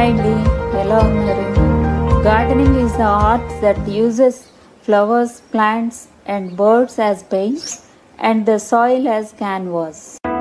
hi అండి ఎలా ఉన్నారు gardening is the art that uses flowers plants and birds as paint and the soil as canvas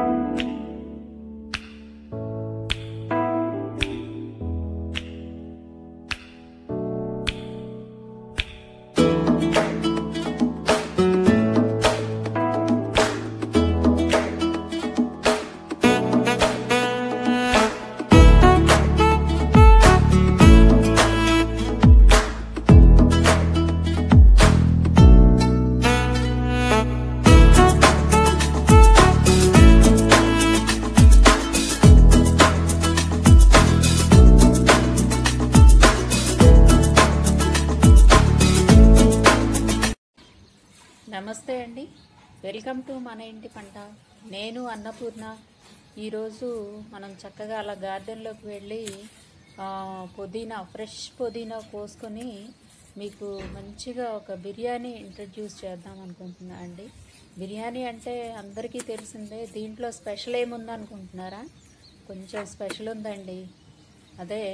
నమస్తే అండి welcome to మన ఇంటి పంట నేను అన్నపూర్ణ ఈరోజు మనం చక్కగా అలా గార్డెన్లోకి వెళ్ళి ఆ, పుదీనా ఫ్రెష్ పుదీనా కోసుకొని మీకు మంచిగా ఒక బిర్యానీ ఇంట్రడ్యూస్ చేద్దాం అనుకుంటున్నా అండి బిర్యానీ అంటే అందరికీ తెలిసిందే దీంట్లో స్పెషల్ ఏముందనుకుంటున్నారా కొంచెం స్పెషల్ ఉందండి అదే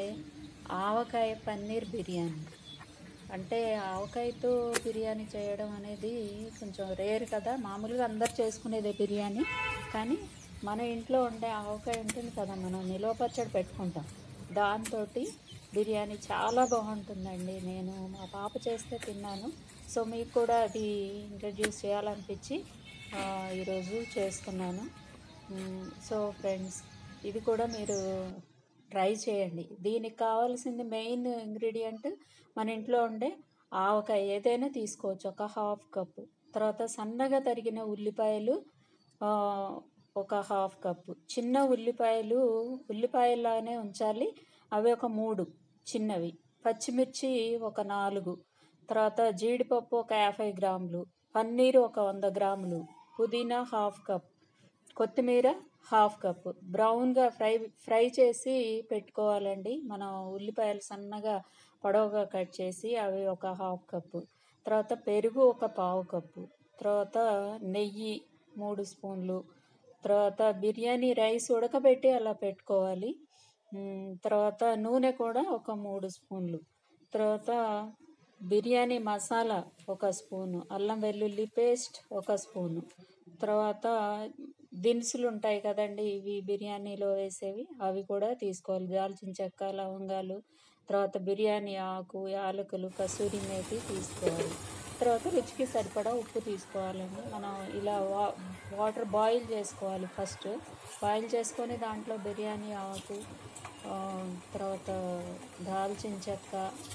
ఆవకాయ పన్నీర్ బిర్యానీ అంటే ఆవకాయతో బిర్యానీ చేయడం అనేది కొంచెం రేర్ కదా మామూలుగా అందరు చేసుకునేదే బిర్యానీ కానీ మన ఇంట్లో ఉండే ఆవకాయ ఉంటుంది కదా మనం నిలువ పచ్చడి పెట్టుకుంటాం దాంతో బిర్యానీ చాలా బాగుంటుందండి నేను మా పాప చేస్తే తిన్నాను సో మీకు కూడా అది ఇంట్రడ్యూస్ చేయాలనిపించి ఆ, ఈరోజు చేస్తున్నాను మ్, సో ఫ్రెండ్స్ ఇది కూడా మీరు ట్రై చేయండి దీనికి కావాల్సింది మెయిన్ ఇంగ్రీడియంట్ మన ఇంట్లో ఉండే ఆవకాయ ఏదైనా తీసుకోవచ్చు ఒక హాఫ్ కప్పు తర్వాత సన్నగా తరిగిన ఉల్లిపాయలు ఆ, ఒక హాఫ్ కప్పు చిన్న ఉల్లిపాయలు ఉల్లిపాయలానే ఉంచాలి అవి ఒక మూడు చిన్నవి పచ్చిమిర్చి ఒక నాలుగు తర్వాత జీడిపప్పు ఒక యాభై గ్రాములు పన్నీరు ఒక వంద గ్రాములు పుదీనా హాఫ్ కప్ కొత్తిమీర హాఫ్ కప్ బ్రౌన్గా ఫ్రై ఫ్రై చేసి పెట్టుకోవాలండి మనం ఉల్లిపాయలు సన్నగా పొడవుగా కట్ చేసి అవి ఒక హాఫ్ కప్పు తర్వాత పెరుగు ఒక పావు కప్పు తర్వాత నెయ్యి మూడు స్పూన్లు తర్వాత బిర్యానీ రైస్ ఉడకబెట్టి అలా పెట్టుకోవాలి మ్, తర్వాత నూనె కూడా ఒక మూడు స్పూన్లు తర్వాత బిర్యానీ మసాలా ఒక స్పూను అల్లం వెల్లుల్లి పేస్ట్ ఒక స్పూను తర్వాత దినుసులు ఉంటాయి కదండి ఇవి బిర్యానీలో వేసేవి అవి కూడా తీసుకోవాలి దాల్చిన చెక్క లవంగాలు తర్వాత బిర్యానీ ఆకు యాలకులు కసూరి మేతి తీసుకోవాలి తర్వాత రుచికి సరిపడా ఉప్పు తీసుకోవాలండి మనం ఇలా వా వాటర్ బాయిల్ చేసుకోవాలి ఫస్ట్ బాయిల్ చేసుకొని దాంట్లో బిర్యానీ ఆకు ఆ, తర్వాత దాల్చిన చెక్క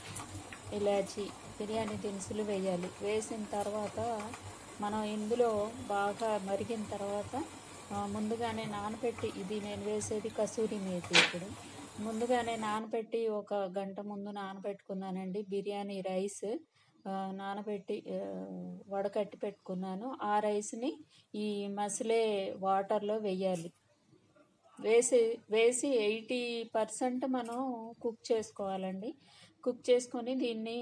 ఇలాచి బిర్యానీ దినుసులు వేయాలి వేసిన తర్వాత మనం ఇందులో బాగా మరిగిన తర్వాత ఆ, ముందుగానే నానబెట్టి ఇది నేను వేసేది కసూరి మేతి ఇప్పుడు ముందుగానే నానబెట్టి ఒక గంట ముందు నానబెట్టుకున్నానండి బిర్యానీ రైస్ ఆ, నానబెట్టి ఆ, వడకట్టి పెట్టుకున్నాను ఆ రైస్ని ఈ మసిలే వాటర్లో వేయాలి వేసి వేసి ఎయిటీ పర్సెంట్ మనం కుక్ చేసుకోవాలండి కుక్ చేసుకొని దీన్ని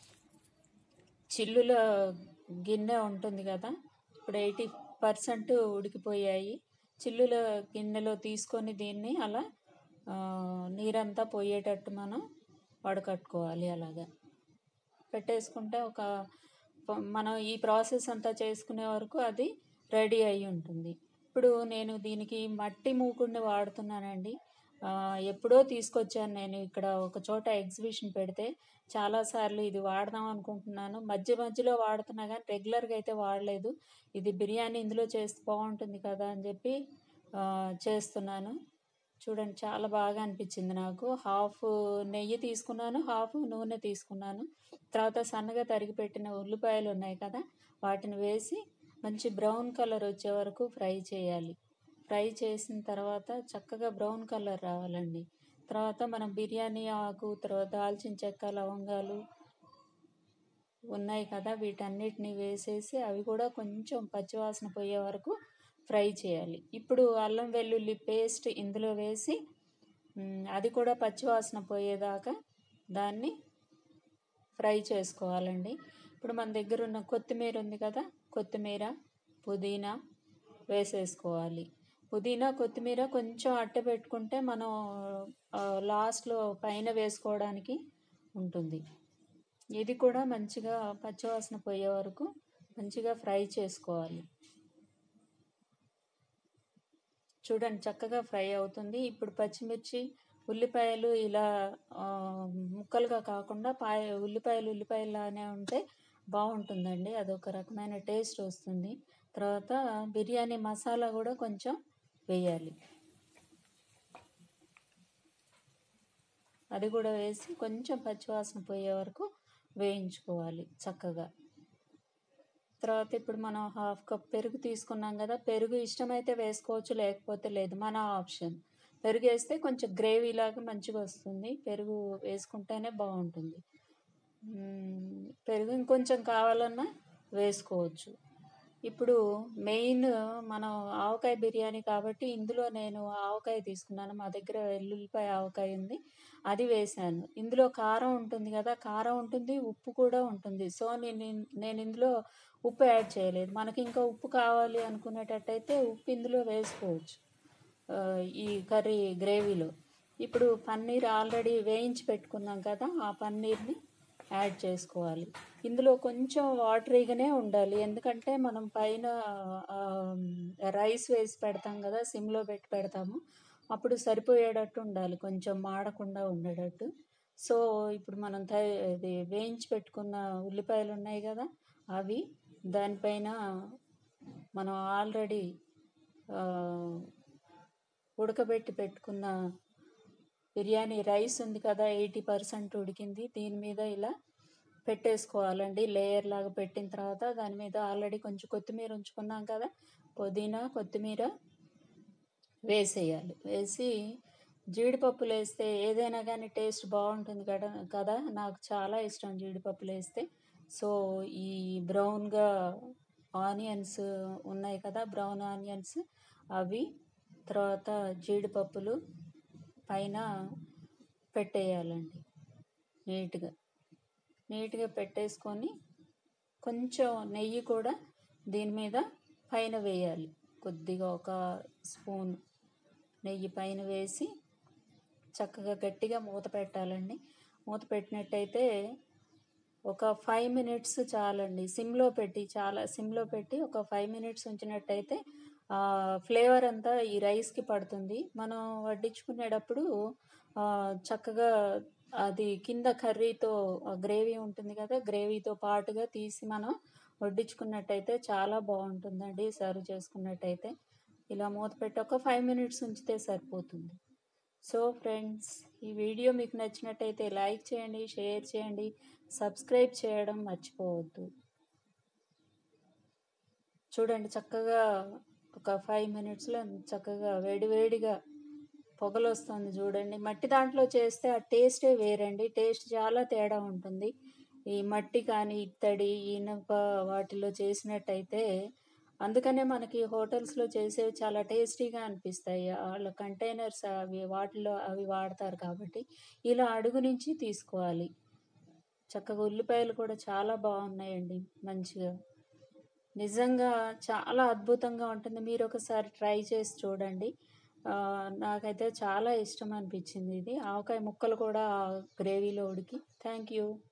చిల్లుల గిన్నె ఉంటుంది కదా ఇప్పుడు ఎయిటీ పర్సెంట్ ఉడికిపోయాయి చిల్లుల గిన్నెలో తీసుకొని దీన్ని అలా ఆ, నీరంతా పోయేటట్టు మనం వడకట్టుకోవాలి అలాగా పెట్టేసుకుంటే ఒక ప- మనం ఈ ప్రాసెస్ అంతా చేసుకునే వరకు అది రెడీ అయి ఉంటుంది ఇప్పుడు నేను దీనికి మట్టి మూకుడిని వాడుతున్నానండి ఆ, ఎప్పుడో తీసుకొచ్చాను నేను ఇక్కడ ఒక చోట ఎగ్జిబిషన్ పెడితే చాలాసార్లు ఇది వాడదాం అనుకుంటున్నాను మధ్య మధ్యలో వాడుతున్నా కానీ రెగ్యులర్గా అయితే వాడలేదు ఇది బిర్యానీ ఇందులో చేస్తే బాగుంటుంది కదా అని చెప్పి ఆ, చేస్తున్నాను చూడండి చాలా బాగా అనిపించింది నాకు హాఫ్ నెయ్యి తీసుకున్నాను హాఫ్ నూనె తీసుకున్నాను తర్వాత సన్నగా తరిగి పెట్టిన ఉల్లిపాయలు ఉన్నాయి కదా వాటిని వేసి మంచి బ్రౌన్ కలర్ వచ్చే వరకు ఫ్రై చేయాలి ఫ్రై చేసిన తర్వాత చక్కగా బ్రౌన్ కలర్ రావాలండి తర్వాత మనం బిర్యానీ ఆకు తర్వాత దాల్చిన చెక్క లవంగాలు ఉన్నాయి కదా వీటన్నిటిని వేసేసి అవి కూడా కొంచెం పచ్చివాసన పోయే వరకు ఫ్రై చేయాలి ఇప్పుడు అల్లం వెల్లుల్లి పేస్ట్ ఇందులో వేసి మ్, అది కూడా పచ్చివాసన పోయేదాకా దాన్ని ఫ్రై చేసుకోవాలండి ఇప్పుడు మన దగ్గర ఉన్న కొత్తిమీర ఉంది కదా కొత్తిమీర పుదీనా వేసేసుకోవాలి పుదీనా కొత్తిమీర కొంచెం అట్ట పెట్టుకుంటే మనం ఆ, లాస్ట్లో పైన వేసుకోవడానికి ఉంటుంది ఇది కూడా మంచిగా పచ్చివాసన పోయే వరకు మంచిగా ఫ్రై చేసుకోవాలి చూడండి చక్కగా ఫ్రై అవుతుంది ఇప్పుడు పచ్చిమిర్చి ఉల్లిపాయలు ఇలా ఆ, ముక్కలుగా కాకుండా పాయ ఉల్లిపాయలు ఉల్లిపాయలానే ఉంటే బాగుంటుందండి అదొక రకమైన టేస్ట్ వస్తుంది తర్వాత బిర్యానీ మసాలా కూడా కొంచెం వేయాలి అది కూడా వేసి కొంచెం పచ్చివాసన పోయే వరకు వేయించుకోవాలి చక్కగా తర్వాత ఇప్పుడు మనం హాఫ్ కప్ పెరుగు తీసుకున్నాం కదా పెరుగు ఇష్టమైతే వేసుకోవచ్చు లేకపోతే లేదు మన ఆప్షన్ పెరుగు వేస్తే కొంచెం గ్రేవీ లాగా మంచిగా వస్తుంది పెరుగు వేసుకుంటేనే బాగుంటుంది మ్మ్, పెరుగు ఇంకొంచెం కావాలన్నా వేసుకోవచ్చు ఇప్పుడు మెయిన్ మనం ఆవకాయ బిర్యానీ కాబట్టి ఇందులో నేను ఆవకాయ తీసుకున్నాను మా దగ్గర వెల్లుల్లిపాయ ఆవకాయ ఉంది అది వేసాను ఇందులో కారం ఉంటుంది కదా కారం ఉంటుంది ఉప్పు కూడా ఉంటుంది సో నేను ఇన్- నేను ఇందులో ఉప్పు యాడ్ చేయలేదు మనకి ఇంకా ఉప్పు కావాలి అనుకునేటట్టయితే ఉప్పు ఇందులో వేసుకోవచ్చు ఆ, ఈ కర్రీ గ్రేవీలో ఇప్పుడు పన్నీర్ ఆల్రెడీ వేయించి పెట్టుకున్నాం కదా ఆ పన్నీర్ని యాడ్ చేసుకోవాలి ఇందులో కొంచెం వాటరీగానే ఉండాలి ఎందుకంటే మనం పైన ఆ, రైస్ వేసి పెడతాం కదా సిమ్లో పెట్టి పెడతాము అప్పుడు సరిపోయేటట్టు ఉండాలి కొంచెం మాడకుండా ఉండేటట్టు సో ఇప్పుడు మనం తయ ఇది వేయించి పెట్టుకున్న ఉల్లిపాయలు ఉన్నాయి కదా అవి దానిపైన మనం ఆల్రెడీ ఉడకబెట్టి పెట్టుకున్న బిర్యానీ రైస్ ఉంది కదా ఎయిటీ పర్సెంట్ ఉడికింది దీని మీద ఇలా పెట్టేసుకోవాలండి లేయర్ లాగా పెట్టిన తర్వాత దాని మీద ఆల్రెడీ కొంచెం కొత్తిమీర ఉంచుకున్నాం కదా పుదీనా కొత్తిమీర వేసేయాలి వేసి జీడిపప్పులు వేస్తే ఏదైనా కానీ టేస్ట్ బాగుంటుంది కదా కదా నాకు చాలా ఇష్టం జీడిపప్పులు వేస్తే సో ఈ బ్రౌన్గా ఆనియన్స్ ఉన్నాయి కదా బ్రౌన్ ఆనియన్స్ అవి తర్వాత జీడిపప్పులు పైన పెట్టేయాలండి నీట్గా నీట్గా పెట్టేసుకొని కొంచెం నెయ్యి కూడా దీని మీద పైన వేయాలి కొద్దిగా ఒక స్పూన్ నెయ్యి పైన వేసి చక్కగా గట్టిగా మూత పెట్టాలండి మూత పెట్టినట్టయితే ఒక ఫైవ్ మినిట్స్ చాలండి సిమ్లో పెట్టి చాలా సిమ్లో పెట్టి ఒక ఫైవ్ మినిట్స్ ఉంచినట్టయితే ఆ ఫ్లేవర్ అంతా ఈ రైస్కి పడుతుంది మనం వడ్డించుకునేటప్పుడు ఆ, చక్కగా అది కింద కర్రీతో గ్రేవీ ఉంటుంది కదా గ్రేవీతో పాటుగా తీసి మనం వడ్డించుకున్నట్టయితే చాలా బాగుంటుందండి సర్వ్ చేసుకున్నట్టయితే ఇలా మూత పెట్టి ఒక ఫైవ్ మినిట్స్ ఉంచితే సరిపోతుంది సో ఫ్రెండ్స్ ఈ వీడియో మీకు నచ్చినట్టయితే లైక్ చేయండి షేర్ చేయండి సబ్స్క్రైబ్ చేయడం మర్చిపోవద్దు చూడండి చక్కగా ఒక ఫైవ్ మినిట్స్లో చక్కగా వేడివేడిగా పొగలు వస్తుంది చూడండి మట్టి దాంట్లో చేస్తే ఆ టేస్టే వేరండి టేస్ట్ చాలా తేడా ఉంటుంది ఈ మట్టి కానీ ఇత్తడి ఇనుప వాటిలో చేసినట్టయితే అందుకనే మనకి హోటల్స్లో చేసేవి చాలా టేస్టీగా అనిపిస్తాయి వాళ్ళ కంటైనర్స్ అవి వాటిలో అవి వాడతారు కాబట్టి ఇలా అడుగు నుంచి తీసుకోవాలి చక్కగా ఉల్లిపాయలు కూడా చాలా బాగున్నాయండి మంచిగా నిజంగా చాలా అద్భుతంగా ఉంటుంది మీరు ఒకసారి ట్రై చేసి చూడండి ఆ, నాకైతే చాలా ఇష్టం అనిపించింది ఇది ఆవకాయ ముక్కలు కూడా గ్రేవీలో ఉడికి థ్యాంక్ యూ